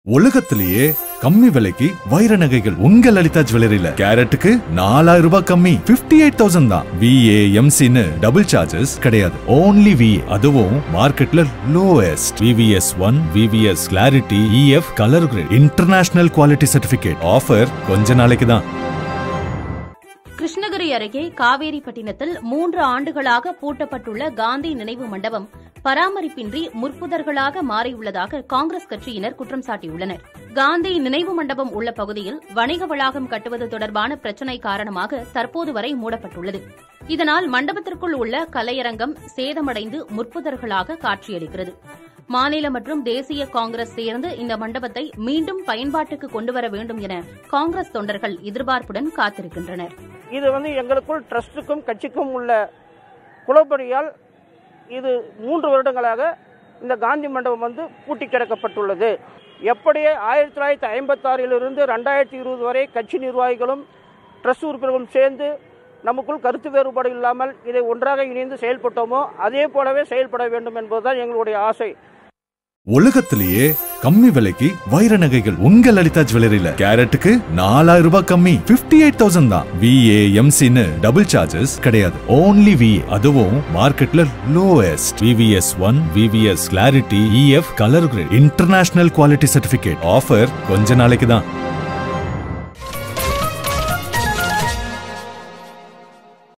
உலகத்திலேயே கம்மி விலைக்கு வைர நகைகள் உங்க லலிதா ஜுவல்லரியில கேரட்டுக்கு நாலாயிரம் ரூபாய் கம்மி 58000 எயிட் தௌசண்ட் தான் விஏ எம்சின்னு டபுள் சார்ஜஸ் கிடையாது ஓன்லி வி அதுவும் மார்க்கெட்ல lowest VVS one VVS clarity EF colour grade international quality certificate offer கொஞ்ச நாளைக்கு தான் கிருஷ்ணகிரி அருகே காவேரிப்பட்டினத்தில் மூன்று ஆண்டுகளாக பூட்டப்பட்டுள்ள காந்தி நினைவு மண்டபம் பராமரிப்பின்றி முற்புதர்களாக மாறியுள்ளதாக காங்கிரஸ் கட்சியினர் குற்றம் சாட்டியுள்ளனர் காந்தி நினைவு மண்டபம் உள்ள பகுதியில் வணிக வளாகம் கட்டுவது தொடர்பான பிரச்சினை காரணமாக தற்போது வரை மூடப்பட்டுள்ளது இதனால் மண்டபத்திற்குள் உள்ள கலையரங்கம் சேதமடைந்து முற்புதர்களாக காட்சியளிக்கிறது மாநில மற்றும் தேசிய காங்கிரஸ் சேர்ந்து இந்த மண்டபத்தை மீண்டும் பயன்பாட்டுக்கு கொண்டுவர வேண்டும் என காங்கிரஸ் தொண்டர்கள் எதிர்பார்ப்புடன் காத்திருக்கின்றனர் இது வந்து எங்களுக்குள் ட்ரஸ்ட்டுக்கும் கட்சிக்கும் உள்ள குளப்படியால் இது மூன்று வருடங்களாக இந்த காந்தி மண்டபம் வந்து பூட்டி கிடக்கப்பட்டுள்ளது எப்படியே ஆயிரத்தி தொள்ளாயிரத்தி ஐம்பத்தாறிலிருந்து ரெண்டாயிரத்தி இருபது வரை கட்சி நிர்வாகிகளும் ட்ரஸ்ட் உறுப்பினர்களும் சேர்ந்து நமக்குள் கருத்து வேறுபாடு இல்லாமல் இதை ஒன்றாக இணைந்து செயல்பட்டோமோ அதே போலவே செயல்பட வேண்டும் என்பதுதான் எங்களுடைய ஆசை உலகத்திலேயே கம்மி விலைக்கு வைர நகைகள் உங்க லலிதா ஜுவல்லரியில கேரட்டுக்கு நாலாயிரம் ரூபாய் கம்மி 58000 எயிட் தௌசண்ட் தான் விஏ எம்சின்னு டபுள் சார்ஜஸ் கிடையாது ஓன்லி வி அதுவும் மார்க்கெட்ல lowest VVS one VVS clarity EF colour grade international quality certificate offer கொஞ்ச நாளைக்கு தான்